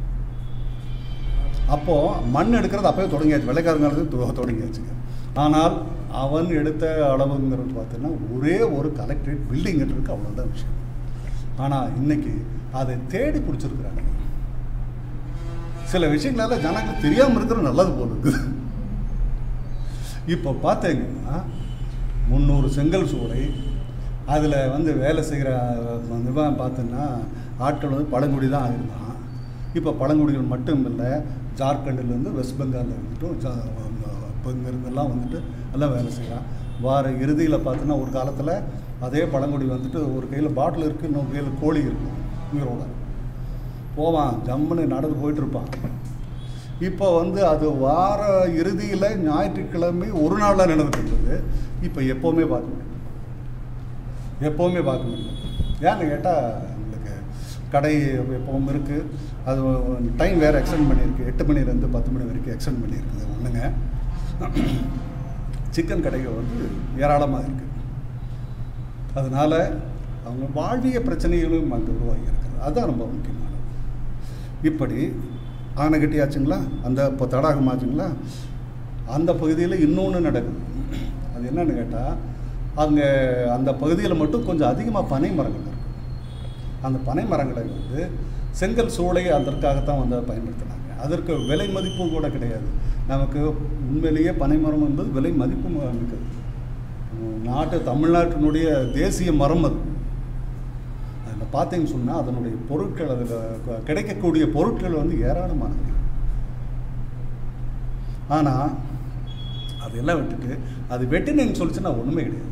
அப்போது மண் எடுக்கிறது அப்போவே தொடங்கியாச்சு வெள்ளைக்காரங்கிறது தொ- தொடங்கியாச்சுங்க ஆனால் அவன் எடுத்த அளவுங்கிறது பார்த்தீங்கன்னா ஒரே ஒரு கலெக்டரேட் பில்டிங் இருக்கு அவ்வளோதான் விஷயம் ஆனால் இன்னைக்கு அதை தேடி பிடிச்சிருக்கிறாங்க சில விஷயங்களால ஜனங்களுக்கு தெரியாமல் இருக்கிறது நல்லது போல இருக்குது இப்போ பார்த்தீங்கன்னா முந்நூறு செங்கல் சூளை அதில் வந்து வேலை செய்கிற இவன் பார்த்தோன்னா ஆட்கள் வந்து பழங்குடி தான் ஆயிருந்தான் இப்போ பழங்குடிகள் மட்டும் இல்லை ஜார்க்கண்ட்லேருந்து வெஸ்ட் பெங்காலில் இருந்துட்டும் ஜா இப்போ இங்கேருந்தெல்லாம் வந்துட்டு எல்லாம் வேலை செய்கிறான் வார இறுதியில் பார்த்தோன்னா ஒரு காலத்தில் அதே பழங்குடி வந்துட்டு ஒரு கையில் பாட்டில் இருக்குது இன்னொரு கையில் கோழி இருக்கும் உயிரோட போவான் ஜம்முன்னு நடந்து போயிட்டு இருப்பான் இப்போ வந்து அது வார இறுதியில் ஞாயிற்றுக்கிழமை ஒரு நாளில் நடந்துட்டு இருந்தது இப்போ எப்போவுமே பார்க்க முடியும் எப்போவுமே பார்க்க முடியும் ஏன்னு கேட்டால் உங்களுக்கு கடை எப்பவும் இருக்குது அது டைம் வேறு எக்ஸ்டெண்ட் பண்ணியிருக்கு எட்டு மணிலேருந்து பத்து மணி வரைக்கும் எக்ஸ்டெண்ட் பண்ணியிருக்குது ஒன்றுங்க சிக்கன் கடைகள் வந்து ஏராளமாக இருக்குது அதனால் அவங்க வாழ்விய பிரச்சனைகளும் அங்கே உருவாகி இருக்கிறது அதுதான் ரொம்ப முக்கியமானது இப்படி ஆனை கட்டியாச்சுங்களா அந்த இப்போ தடாகம் ஆச்சுங்களா அந்த பகுதியில் இன்னொன்று நடக்குது அது என்னன்னு கேட்டால் அங்கே அந்த பகுதியில் மட்டும் கொஞ்சம் அதிகமாக பனை மரங்கள் இருக்கு அந்த பனை மரங்களை வந்து செங்கல் சூளை அதற்காகத்தான் வந்து அதை பயன்படுத்தினாங்க அதற்கு விலை மதிப்பும் கூட கிடையாது நமக்கு உண்மையிலேயே பனை மரம் என்பது விலை மதிப்பு மிக்கது நாட்டு தமிழ்நாட்டினுடைய தேசிய மரம் அது அதில் பார்த்தீங்கன்னு சொன்னால் அதனுடைய பொருட்கள் அதில் க- கிடைக்கக்கூடிய பொருட்கள் வந்து ஏராளமானது ஆனால் அதெல்லாம் விட்டுட்டு அது வெட்டினேன்னு சொல்லிச்சுன்னா ஒன்றுமே கிடையாது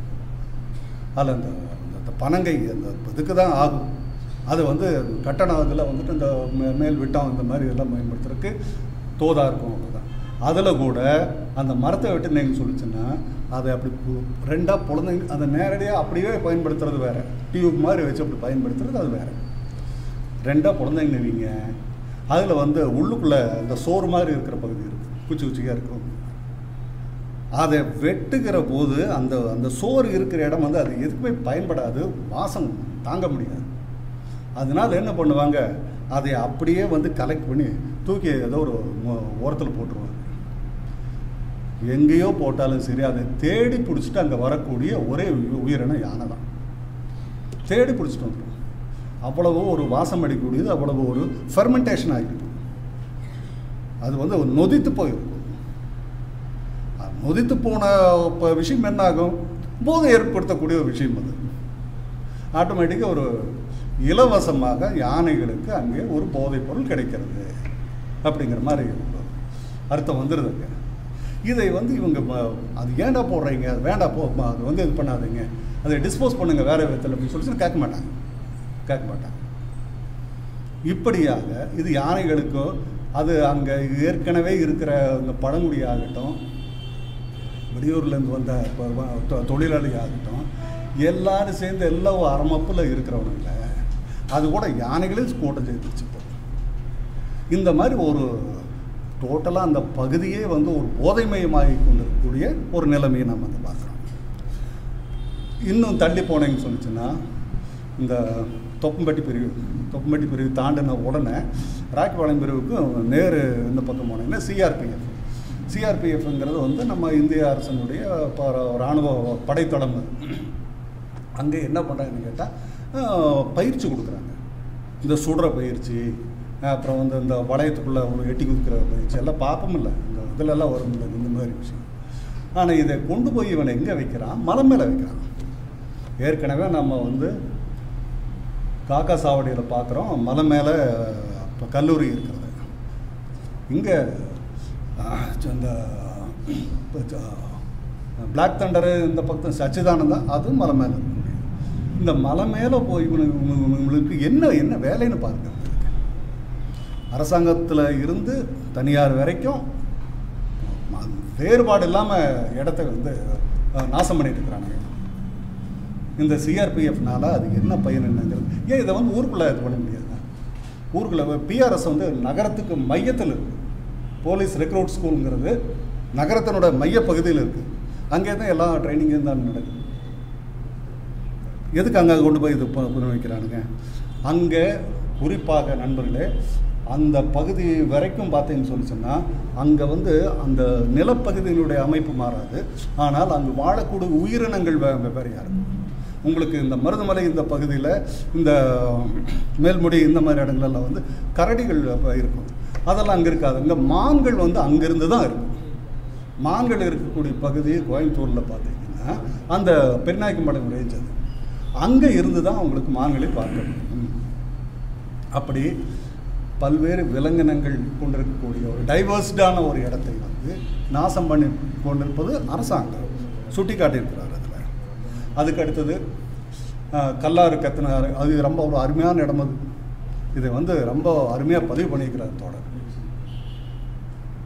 அதில் அந்த அந்த பனங்கை அந்த இதுக்கு தான் ஆகும் அது வந்து கட்டணம் அதில் வந்துட்டு இந்த மே- மேல் விட்டம் இந்த மாதிரி இதெல்லாம் பயன்படுத்துறதுக்கு தோதா இருக்கும் அவ்வளோதான் அதில் கூட அந்த மரத்தை வெட்டினேன்னு சொல்லிச்சுன்னா அதை அப்படி பு- ரெண்டா பொழந்தைங்க அதை நேரடியாக அப்படியே பயன்படுத்துறது வேறு டியூப் மாதிரி வச்சு அப்படி பயன்படுத்துறது அது வேறு ரெண்டாக பொழந்தைங்க வைங்க அதில் வந்து உள்ளுக்குள்ளே இந்த சோறு மாதிரி இருக்கிற பகுதி இருக்கும் குச்சி குச்சியாக இருக்கும் அதை வெட்டுகிற போது அந்த அந்த சோறு இருக்கிற இடம் வந்து அது எதுக்குமே பயன்படாது வாசம் தாங்க முடியாது அதனால என்ன பண்ணுவாங்க அதை அப்படியே வந்து கலெக்ட் பண்ணி தூக்கி ஏதோ ஒரு ஓரத்தில் போட்டுருவாங்க எங்கேயோ போட்டாலும் சரி அதை தேடி பிடிச்சிட்டு அங்கே வரக்கூடிய ஒரே உயி- உயிரினம் யானை தான் தேடி பிடிச்சிட்டு வந்துடும் அவ்வளவு ஒரு வாசம் அடிக்கக்கூடியது அவ்வளவு ஒரு ஃபெர்மெண்டேஷன் ஆகிடும் அது வந்து ஒரு நொதித்து போயிருக்கும் அது நொதித்து போன இப்போ விஷயம் என்ன ஆகும் போதை ஏற்படுத்தக்கூடிய ஒரு விஷயம் அது ஆட்டோமேட்டிக்காக ஒரு இலவசமாக யானைகளுக்கு அங்கே ஒரு போதைப் பொருள் கிடைக்கிறது அப்படிங்கிற மாதிரி ஒரு அர்த்தம் வந்துடுதுங்க இதை வந்து இவங்க ம- அது ஏன்டா போடுறீங்க அது வேண்டாம் போ ம- அது வந்து இது பண்ணாதீங்க அதை டிஸ்போஸ் பண்ணுங்க வேற விதத்தில் அப்படின்னு சொல்லி கேட்க மாட்டாங்க கேட்க மாட்டாங்க இப்படியாக இது யானைகளுக்கோ அது அங்கே ஏற்கனவே இருக்கிற அந்த பழங்குடி ஆகட்டும் வெளியூர்லேருந்து வந்த ப- வ- தொ- தொழிலாளி ஆகட்டும் எல்லாரும் சேர்ந்து எல்லாம் அரமப்பில் இருக்கிறவனுங்கள அது கூட யானைகளையும் கூட்டம் சேர்த்துச்சு இப்போ இந்த மாதிரி ஒரு டோட்டலாக அந்த பகுதியே வந்து ஒரு போதைமயமாகி கொண்டிருக்கக்கூடிய ஒரு நிலைமையை நம்ம வந்து பார்க்குறோம் இன்னும் தள்ளி போனேன்னு சொல்லிச்சுன்னா இந்த தொப்பம்பட்டி பிரிவு தொப்பம்பட்டி பிரிவு தாண்டின உடனே ராக்கிபாளையம் பிரிவுக்கும் நேரு இந்த பக்கம் போனீங்கன்னா சிஆர்பிஎஃப் சிஆர்பிஎஃப்ங்கிறது வந்து நம்ம இந்திய அரசனுடைய ப- இராணுவ படைத்தளம் அது. அங்கே என்ன பண்ணுறாங்கன்னு கேட்டால் பயிற்சி கொடுக்குறாங்க இந்த சுடுற பயிற்சி அப்புறம் வந்து இந்த வளையத்துக்குள்ளே ஒரு எட்டி குதிக்கிற பயிற்சி எல்லாம் பார்ப்போமில்ல இந்த இதிலெல்லாம் வரும்ல இந்த மாதிரி விஷயம் ஆனால் இதை கொண்டு போய் இவனை எங்கே வைக்கிறான் மலை மேலே வைக்கிறான் ஏற்கனவே நம்ம வந்து காக்கா சாவடியில் பார்க்குறோம் மலை மேலே இப்போ கல்லூரி இருக்கிறது இங்கே இந்த பிளாக் தண்டரு இந்த பக்கம் சச்சிதானந்தா அதுவும் மலை மேலே இருக்க முடியும் இந்த மலை மேலே போய் இவனுக்கு இவனுக்கு- இவனுங்களுக்கு என்ன என்ன வேலைன்னு பாருங்க இவனுக்கு. அரசாங்கத்தில் இருந்து தனியார் வரைக்கும் ம- வேறுபாடு இல்லாமல் இடத்த வந்து அஹ், நாசம் பண்ணிட்டு இருக்கிறானுங்க இந்த சிஆர்பிஎஃப்னால அது என்ன பயன் என்னங்கிறது ஏன் இதை வந்து ஊருக்குள்ளே இது பண்ண முடியாது ஊருக்குள்ளே பிஆர்எஸ் வந்து நகரத்துக்கு மையத்தில் இருக்குது போலீஸ் ரெக்ரூட் ஸ்கூலுங்கிறது நகரத்தினோட மையப்பகுதியில் இருக்குது அங்கே தான் எல்லா ட்ரைனிங்கும் தான் நடக்குது எதுக்கு அங்கே கொண்டு போய் இது பு- புரிய வைக்கிறானுங்க அங்கே குறிப்பாக நண்பர்களே அந்த பகுதி வரைக்கும் பார்த்தீங்கன்னு சொல்லி சொன்னால் அங்கே வந்து அந்த நிலப்பகுதியினுடைய அமைப்பு மாறாது ஆனால் அங்கு வாழக்கூடிய உயிரினங்கள் வே வெவ்வேறையாக இருக்கும் உங்களுக்கு இந்த மருதமலை இந்த பகுதியில் இந்த மேல்முடி இந்த மாதிரி இடங்கள்லாம் வந்து கரடிகள் அப்ப இருக்கும் அதெல்லாம் அங்கே இருக்காது இங்கே மான்கள் வந்து அங்கேருந்து தான் இருக்கும் மான்கள் இருக்கக்கூடிய பகுதி கோயம்புத்தூரில் பார்த்தீங்கன்னா அந்த பெருநாயக்கம்பாளையம் ரேஞ்ச் அது அங்கே இருந்து தான் உங்களுக்கு மான்களை பார்க்க முடியும் அப்படி பல்வேறு விலங்கினங்கள் கொண்டிருக்கக்கூடிய ஒரு டைவர்ஸ்டான ஒரு இடத்தை வந்து நாசம் பண்ணி கொண்டிருப்பது அரசாங்கம் சுட்டி காட்டியிருக்கிறார் அதில் அதுக்கு அடுத்தது அஹ், கல்லாறு கத்தினாறு அது ரொம்ப ஒரு அருமையான இடம் அது இதை வந்து ரொம்ப அருமையாக பதிவு பண்ணியிருக்கிறார் தோழர்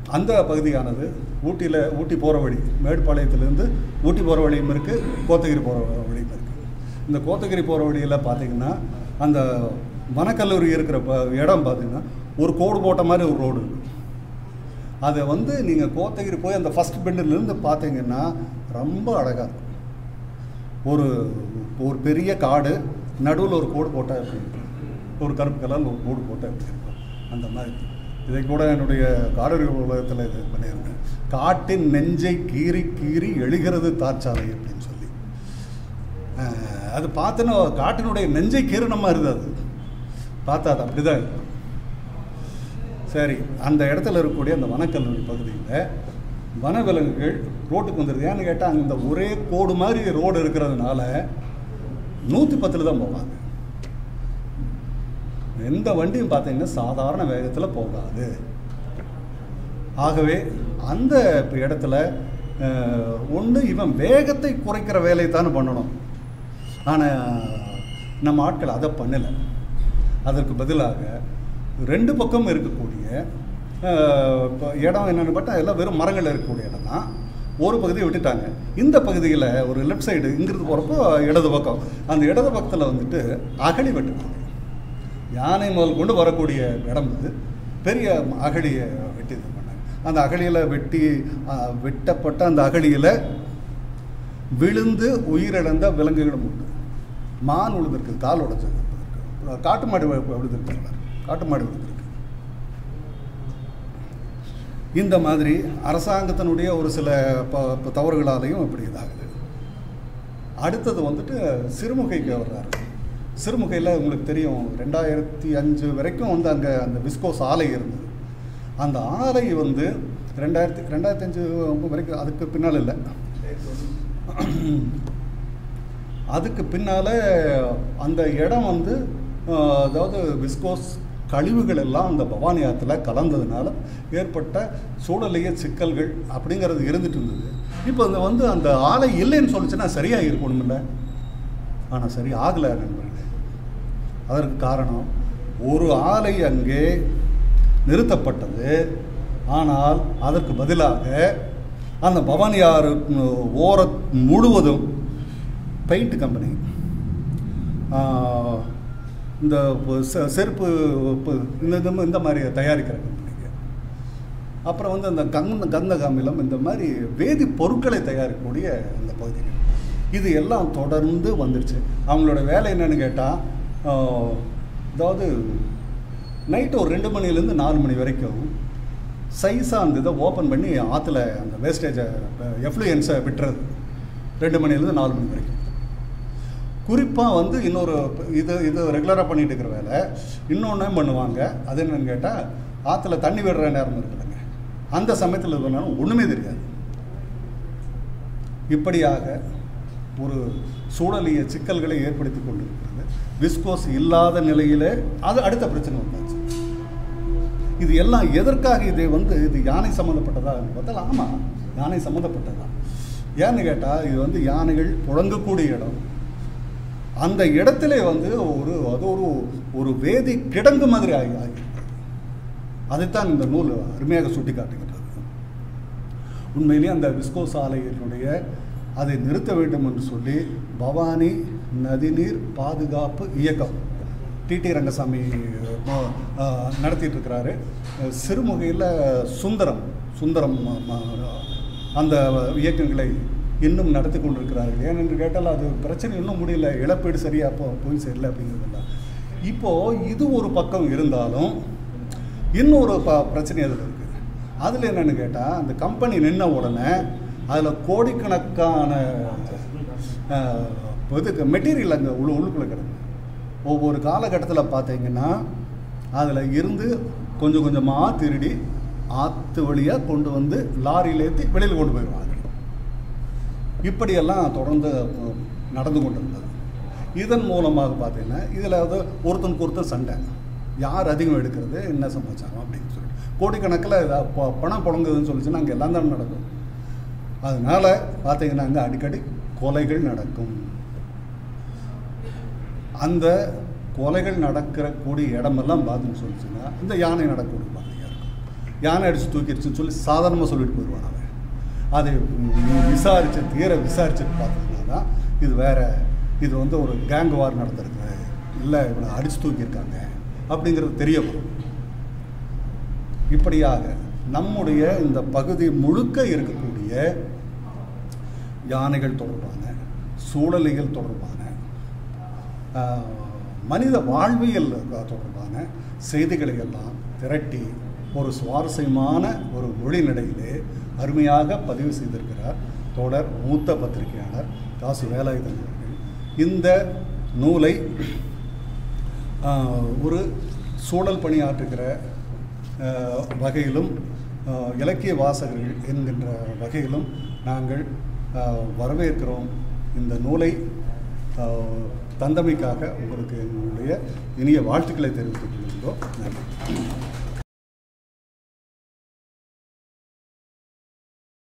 அந்த பகுதியானது ஊட்டியில் ஊட்டி போகிற வழி மேட்டுப்பாளையத்துலேருந்து ஊட்டி போகிற வழியும் இருக்குது கோத்தகிரி போகிற வழியும் இருக்குது இந்த கோத்தகிரி போகிற வழியில் பார்த்தீங்கன்னா அந்த வனக்கல்லூரி இருக்கிற ப- இடம் பார்த்தீங்கன்னா ஒரு கோடு போட்ட மாதிரி ஒரு ரோடு இருக்குது அதை வந்து நீங்கள் கோத்தகிரி போய் அந்த ஃபஸ்ட் பெண்டிலேருந்து பார்த்தீங்கன்னா ரொம்ப அழகாக இருக்கும் ஒரு ஒரு பெரிய காடு நடுவில் ஒரு கோடு போட்டால் எப்படி இருக்கும் ஒரு கருப்பு கலரில் ஒரு கோடு போட்டால் எப்படி இருக்கும் அந்த மாதிரி இதை கூட என்னுடைய காடறி உலகத்தில் இது பண்ணியிருந்தேன் காட்டின் நெஞ்சை கீறி கீறி எழுகிறது தார்ச்சாலை அப்படின்னு சொல்லி அஹ், அது பார்த்தோன்னா காட்டினுடைய நெஞ்சை கீறின மாதிரி தான் அது பார்த்தா அது அப்படி தான் இருக்கும் சரி அந்த இடத்துல இருக்கக்கூடிய அந்த வனக்கல்லூரி பகுதியில் வனவிலங்குகள் ரோட்டுக்கு வந்துடுது ஏன்னு கேட்டால் அங்கே இந்த ஒரே கோடு மாதிரி ரோடு இருக்கிறதுனால நூற்றி பத்தில் தான் போவாங்க எந்த வண்டியும் பார்த்தீங்கன்னா சாதாரண வேகத்தில் போகாது ஆகவே அந்த இப்ப இடத்துல ஒன்று இவன் வேகத்தை குறைக்கிற வேலையை தானே பண்ணணும் ஆனால் நம்ம ஆட்கள் அதை பண்ணலை அதற்கு பதிலாக ரெண்டு பக்கம் இருக்கக்கூடிய அஹ், இப்ப இடம் என்னென்னு பார்த்தா எல்லாம் வெறும் மரங்கள் இருக்கக்கூடிய இடம் தான் ஒரு பகுதியை விட்டுட்டாங்க இந்த பகுதியில் ஒரு லெஃப்ட் சைடு இங்கிருந்து போகிறப்போ இடது பக்கம் அந்த இடது பக்கத்தில் வந்துட்டு அகழி வெட்டுனாங்க யானை முதல் கொண்டு வரக்கூடிய இடம் இது பெரிய அகழியை வெட்டி இது பண்ணாங்க அந்த அகழியில் வெட்டி ஆ, வெட்டப்பட்ட அந்த அகழியில் விழுந்து உயிரிழந்த விலங்குகளும் உண்டு மான் விழுந்திருக்கு கால் உடைச்சது இருக்கு. காட்டு மாடு வி- விழுந்திருக்கு காட்டு மாடு விழுந்திருக்கு இந்த மாதிரி அரசாங்கத்தினுடைய ஒரு சில ப ப- தவறுகளாலையும் இப்படி இதாகுது அடுத்தது வந்துட்டு சிறுமுகைக்கு வர்றாரு சிறுமுகையில் உங்களுக்கு தெரியும் ரெண்டாயிரத்தி அஞ்சு வரைக்கும் வந்து அங்கே அந்த விஸ்கோஸ் ஆலை இருந்தது அந்த ஆலை வந்து ரெண்டாயிரத்தி ரெண்டாயிரத்தி அஞ்சு வரைக்கும் அதுக்கு பின்னால் இல்லை அதுக்கு பின்னால் அந்த இடம் வந்து அஹ், அதாவது விஸ்கோஸ் கழிவுகள் எல்லாம் அந்த பவானி ஆற்றுல கலந்ததுனால ஏற்பட்ட சூழலிய சிக்கல்கள் அப்படிங்கிறது இருந்துட்டு இருந்தது இப்போ இந்த வந்து அந்த ஆலை இல்லைன்னு சொல்லிச்சுன்னா சரியாக இருக்கணுமில்ல ஆனால் சரி ஆகலை நண்பர்களே அதற்கு காரணம் ஒரு ஆலை அங்கே நிறுத்தப்பட்டது ஆனால் அதற்கு பதிலாக அந்த பவானி ஆறு ஓர முழுவதும் பெயிண்ட் கம்பெனி ஆஹ், இந்த ப- செ- செருப்பு ப- இந்த இந்த- இந்த மாதிரி தயாரிக்கிற கம்பெனிங்க அப்புறம் வந்து அந்த கந்த கந்தக அமிலம் இந்த மாதிரி வேதி பொருட்களை தயாரிக்கக்கூடிய அந்த பகுதிகள் இது எல்லாம் தொடர்ந்து வந்துருச்சு அவங்களோட வேலை என்னன்னு கேட்டால் அதாவது நைட்டு ஒரு ரெண்டு மணிலேருந்து நாலு மணி வரைக்கும் சைஸாக அந்த இதை ஓப்பன் பண்ணி ஆற்றுல அந்த வேஸ்டேஜை எஃப்ளூயன்ஸை விட்டுறது ரெண்டு மணிலேருந்து நாலு மணி வரைக்கும் குறிப்பாக வந்து இன்னொரு இது இது ரெகுலராக பண்ணிட்டு இருக்கிற வேலை இன்னொன்று பண்ணுவாங்க அது என்னன்னு கேட்டால் ஆற்றுல தண்ணி விடுற நேரம் இருக்குதுங்க அந்த சமயத்தில் இது பண்ணாலும் ஒன்றுமே தெரியாது இப்படியாக ஒரு சூழலிய சிக்கல்களை ஏற்படுத்தி கொண்டிருக்கிறது விஸ்கோஸ் இல்லாத நிலையிலே அது அடுத்த பிரச்சனை வந்தாச்சு இது எல்லாம் எதற்காக இதை வந்து இது யானை சம்மந்தப்பட்டதா பார்த்தா ஆமாம் யானை சம்மந்தப்பட்டதா ஏன்னு கேட்டால் இது வந்து யானைகள் புழங்கக்கூடிய இடம் அந்த இடத்துல வந்து ஒரு அது ஒரு ஒரு வேதி கிடங்கு மாதிரி ஆகி ஆகியிருக்கிறது அதைத்தான் இந்த நூல் அருமையாக சுட்டி காட்டுகிறது உண்மையிலேயே அந்த விஸ்கோ சாலையினுடைய அதை நிறுத்த வேண்டும் என்று சொல்லி பவானி நதிநீர் பாதுகாப்பு இயக்கம் டிடி ரங்கசாமி ம- ஆ, நடத்திட்டு இருக்கிறாரு சிறுமுகையில் சுந்தரம் சுந்தரம் ம- ம- அந்த இயக்கங்களை இன்னும் நடத்தி கொண்டிருக்கிறார்கள் ஏனென்று கேட்டால் அது பிரச்சனை இன்னும் முடியல இழப்பீடு சரியாக போ போய் சேரல அப்படிங்கிறதெல்லாம் இப்போது இது ஒரு பக்கம் இருந்தாலும் இன்னொரு ப பிரச்சனை அதில் இருக்குது அதில் என்னென்னு கேட்டால் அந்த கம்பெனி நின்ன உடனே அதில் கோடிக்கணக்கான அஹ், இதுக்கு மெட்டீரியல் அங்கே உள்ள உள்ளுக்குள்ளே கிடக்கு ஒவ்வொரு காலகட்டத்தில் பார்த்தீங்கன்னா அதில் இருந்து கொஞ்சம் கொஞ்சமாக திருடி ஆற்று வழியாக கொண்டு வந்து லாரியில் ஏற்றி வெளியில் கொண்டு போயிடுவாங்க இப்படியெல்லாம் தொடர்ந்து அஹ், நடந்து கொண்டிருந்தது இதன் மூலமாக பார்த்தீங்கன்னா இதில் வந்து ஒருத்தனுக்கு ஒருத்தன் சண்டை யார் அதிகம் எடுக்கிறது என்ன சமாச்சாரம் அப்படின்னு சொல்லிட்டு கோடிக்கணக்கில் இதா- ப- பணம் புழங்குதுன்னு சொல்லிச்சுன்னா அங்கே எல்லாம் தான் நடக்கும் அதனால் பார்த்தீங்கன்னா அங்கே அடிக்கடி கொலைகள் நடக்கும் அந்த கொலைகள் நடக்கிற கூடிய இடமெல்லாம் பார்த்துன்னு சொல்லிச்சுன்னா இந்த யானை நடக்கக்கூடிய பகுதியாக இருக்கும் யானை அடித்து தூக்கிடுச்சுன்னு சொல்லி சாதாரணமாக சொல்லிட்டு போயிடுவான் அவன் அதை வி- விசாரிச்சு தீர விசாரிச்சுட்டு பார்த்தோம்னா தான் இது வேற இது வந்து ஒரு கேங் வார் நடந்திருக்கு இல்லை இவனை அடித்து தூக்கியிருக்காங்க அப்படிங்கிறது தெரிய வரும் இப்படியாக நம்முடைய இந்த பகுதி முழுக்க இருக்கக்கூடிய யானைகள் தொடர்பான சூழலியல் தொடர்பான ஆஹ், மனித வாழ்வியல் தொடர்பான செய்திகளை எல்லாம் திரட்டி ஒரு சுவாரஸ்யமான ஒரு மொழிநடையிலே அருமையாக பதிவு செய்திருக்கிறார் தோழர் மூத்த பத்திரிகையாளர் காசு வேலாயுதன் அவர்கள் இந்த நூலை ஆஹ், ஒரு சூழல் பணியாற்றுகிற ஆஹ், வகையிலும் ஆஹ், இலக்கிய வாசகர்கள் என்கின்ற வகையிலும் நாங்கள் ஆஹ், வரவேற்கிறோம் இந்த நூலை ஆஹ், தந்தமைக்காக உங்களுக்கு எங்களுடைய இனிய வாழ்த்துக்களை தெரிவித்துக் கொள்கின்றோம் நன்றி